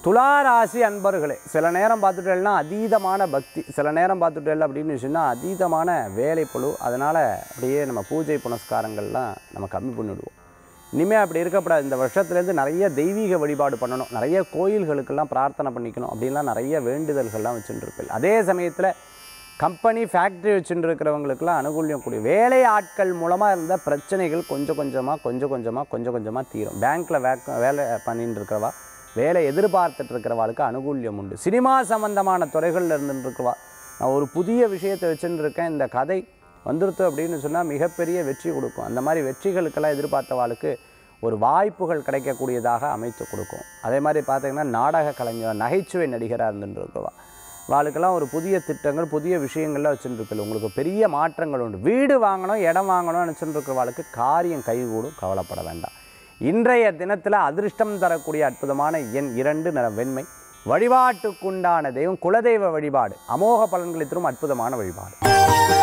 துளாராசி அன்பர்களே சில நேரம் பார்த்துட்டேன்னா அதீதமான பக்தி சில நேரம் பார்த்துட்டேன் அப்படின்னு சொன்னால் அதீதமான வேலைப்பழு அதனால் அப்படியே நம்ம பூஜை புனஸ்காரங்கள்லாம் நம்ம கம்மி பண்ணிவிடுவோம் இனிமேல் அப்படி இருக்கக்கூடாது இந்த வருஷத்துலேருந்து நிறைய தெய்வீக வழிபாடு பண்ணணும் நிறைய கோயில்களுக்கெல்லாம் பிரார்த்தனை பண்ணிக்கணும் அப்படின்லாம் நிறைய வேண்டுதல்கள்லாம் வச்சுட்டு இருப்பேன் அதே சமயத்தில் கம்பெனி ஃபேக்ட்ரி வச்சுட்டு இருக்கிறவங்களுக்குலாம் அனுகூல்யம் கூடிய வேலை ஆட்கள் மூலமாக இருந்த பிரச்சனைகள் கொஞ்சம் கொஞ்சமாக கொஞ்சம் கொஞ்சமாக கொஞ்சம் கொஞ்சமாக தீரும் பேங்க்கில் வேக்க வேலை பண்ணிட்டு இருக்கிறவா வேலை எதிர்பார்த்துட்டு இருக்கிறவாளுக்கு அனுகூல்யம் உண்டு சினிமா சம்பந்தமான துறைகளில் இருந்துட்டு இருக்கவா நான் ஒரு புதிய விஷயத்தை வச்சுட்டு இருக்கேன் இந்த கதை வந்துருத்து அப்படின்னு சொன்னால் மிகப்பெரிய வெற்றி கொடுக்கும் அந்த மாதிரி வெற்றிகளுக்கெல்லாம் எதிர்பார்த்தவாளுக்கு ஒரு வாய்ப்புகள் கிடைக்கக்கூடியதாக அமைத்து கொடுக்கும் அதே மாதிரி பார்த்தீங்கன்னா நாடக கலைஞர் நகைச்சுவை நடிகராக இருந்துட்டு இருக்கவா வாளுக்கெல்லாம் ஒரு புதிய திட்டங்கள் புதிய விஷயங்கள்லாம் வச்சுருப்பில்ல உங்களுக்கு பெரிய மாற்றங்கள் உண்டு வீடு வாங்கணும் இடம் வாங்கணும்னு நினச்சிட்டு இருக்கிறவாளுக்கு காரியம் கைகூடும் கவலைப்பட வேண்டாம் இன்றைய தினத்தில் அதிர்ஷ்டம் தரக்கூடிய அற்புதமான எண் இரண்டு நிற வெண்மை வழிபாட்டுக்குண்டான தெய்வம் குலதெய்வ வழிபாடு அமோக பலன்களை தரும் அற்புதமான வழிபாடு